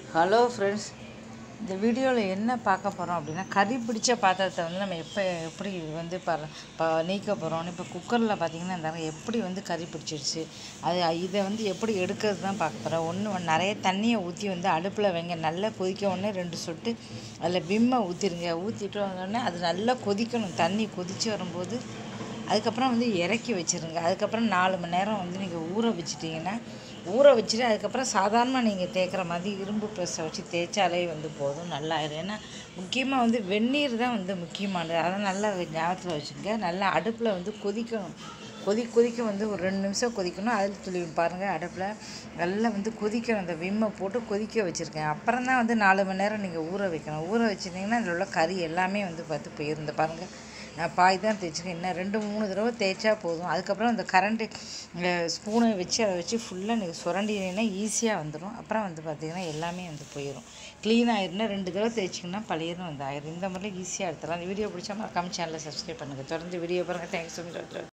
hello friends இந்த வீடியோவில் என்ன பார்க்க போகிறோம் அப்படின்னா கறி பிடிச்ச பாத்திரத்தை வந்து நம்ம எப்போ எப்படி வந்து ப ப நீக்க போகிறோம்னு இப்போ குக்கரில் பார்த்தீங்கன்னா இந்த எப்படி வந்து கறி பிடிச்சிருச்சு அது இதை வந்து எப்படி எடுக்கிறது தான் பார்க்க போகிறோம் ஒன்று நிறைய தண்ணியை ஊற்றி வந்து அடுப்பில் வைங்க நல்லா கொதிக்க உடனே ரெண்டு சொட்டு அதில் விம்மை ஊற்றிடுங்க ஊற்றிட்டு வந்தோடனே அது நல்லா கொதிக்கணும் தண்ணி கொதித்து வரும்போது அதுக்கப்புறம் வந்து இறக்கி வச்சுருங்க அதுக்கப்புறம் நாலு மணி நேரம் வந்து நீங்கள் ஊற வச்சிட்டிங்கன்னா ஊற வச்சுட்டு அதுக்கப்புறம் சாதாரணமாக நீங்கள் தேய்க்கிற மாதிரி இரும்பு ப்ரெஸ்ஸை வச்சு தேய்ச்சாலே வந்து போதும் நல்லா ஆயிடும் ஏன்னா முக்கியமாக வந்து வெந்நீர் தான் வந்து முக்கியமானது அதை நல்லா ஞாபகத்தில் வச்சுங்க நல்லா அடுப்பில் வந்து கொதிக்கணும் கொதி கொதிக்க வந்து ஒரு ரெண்டு நிமிஷம் கொதிக்கணும் அதில் துளி பாருங்கள் அடுப்பில் நல்லா வந்து கொதிக்கணும் அந்த விம்மை போட்டு கொதிக்க வச்சுருக்கேன் அப்புறம் தான் வந்து நாலு மணி நேரம் நீங்கள் ஊற வைக்கணும் ஊற வச்சிட்டிங்கன்னா அதில் உள்ள கறி எல்லாமே வந்து பார்த்து போயிருந்து பாருங்கள் நான் பாய் தான் தேய்ச்சிருக்கேன் இன்னும் ரெண்டு மூணு தடவை தேய்ச்சா போதும் அதுக்கப்புறம் அந்த கரண்ட்டு ஸ்பூனை வச்சு அதை வச்சு ஃபுல்லாக நீங்கள் சுரண்டினீங்கன்னா ஈஸியாக வந்துடும் அப்புறம் வந்து பார்த்திங்கன்னா எல்லாமே வந்து போயிடும் க்ளீன் ஆயிருந்தா ரெண்டு தடவை தேய்ச்சிங்கன்னா பழையதும் வந்து ஆயிரும் இந்த மாதிரிலாம் ஈஸியாக எடுத்துடலாம் இந்த வீடியோ பிடிச்சா மறக்காம சேனலை சப்ஸ்கிரைப் பண்ணுங்கள் தொடர்ந்து வீடியோ பாருங்கள் தேங்க்ஸ் ஸோ மச்